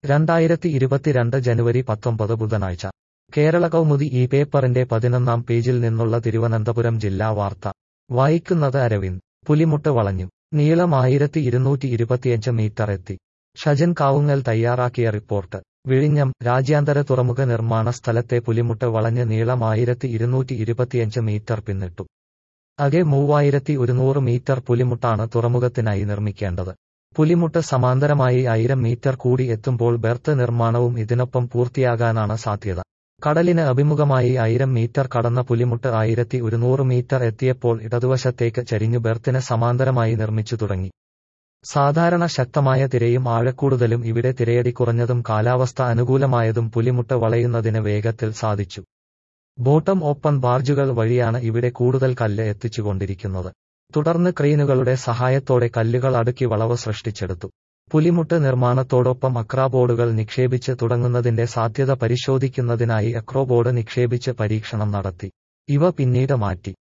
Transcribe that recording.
രണ്ടായിരത്തി ഇരുപത്തിരണ്ട് ജനുവരി പത്തൊമ്പത് ബുധനാഴ്ച കേരള കൗമുദി ഈ പേപ്പറിന്റെ പതിനൊന്നാം പേജിൽ നിന്നുള്ള തിരുവനന്തപുരം ജില്ലാ വാർത്ത വായിക്കുന്നത് അരവിന്ദ് പുലിമുട്ട് വളഞ്ഞു നീളം ആയിരത്തി ഇരുന്നൂറ്റി ഇരുപത്തിയഞ്ച് മീറ്റർ എത്തി ഷജൻ കാവുങ്ങൽ തയ്യാറാക്കിയ റിപ്പോർട്ട് വിഴിഞ്ഞം രാജ്യാന്തര തുറമുഖ നിർമ്മാണ സ്ഥലത്തെ പുലിമുട്ട് വളഞ്ഞ് നീളം ആയിരത്തി ഇരുന്നൂറ്റി ഇരുപത്തിയഞ്ച് മീറ്റർ പിന്നിട്ടു അകെ മൂവായിരത്തി ഒരുന്നൂറ് മീറ്റർ പുലിമുട്ടാണ് തുറമുഖത്തിനായി നിർമ്മിക്കേണ്ടത് പുലിമുട്ട് സമാന്തരമായി ആയിരം മീറ്റർ കൂടി എത്തുമ്പോൾ ബെർത്ത് നിർമ്മാണവും ഇതിനൊപ്പം പൂർത്തിയാകാനാണ് സാധ്യത കടലിന് അഭിമുഖമായി ആയിരം മീറ്റർ കടന്ന പുലിമുട്ട് ആയിരത്തി ഒരുന്നൂറ് മീറ്റർ എത്തിയപ്പോൾ ഇടതുവശത്തേക്ക് ചരിഞ്ഞു ബെർത്തിന് സമാന്തരമായി നിർമ്മിച്ചു തുടങ്ങി സാധാരണ ശക്തമായ തിരയും ആഴക്കൂടുതലും ഇവിടെ തിരയടി കുറഞ്ഞതും കാലാവസ്ഥ അനുകൂലമായതും പുലിമുട്ട് വളയുന്നതിന് വേഗത്തിൽ സാധിച്ചു ബോട്ടം ഓപ്പൺ ബാർജുകൾ വഴിയാണ് ഇവിടെ കൂടുതൽ കല്ല് എത്തിച്ചുകൊണ്ടിരിക്കുന്നത് തുടർന്ന് ക്രെയിനുകളുടെ സഹായത്തോടെ കല്ലുകൾ അടുക്കി വളവ് സൃഷ്ടിച്ചെടുത്തു പുലിമുട്ട് നിർമ്മാണത്തോടൊപ്പം അക്രാബോർഡുകൾ നിക്ഷേപിച്ച് തുടങ്ങുന്നതിന്റെ സാധ്യത പരിശോധിക്കുന്നതിനായി അക്രോബോർഡ് നിക്ഷേപിച്ച് പരീക്ഷണം നടത്തി ഇവ പിന്നീട് മാറ്റി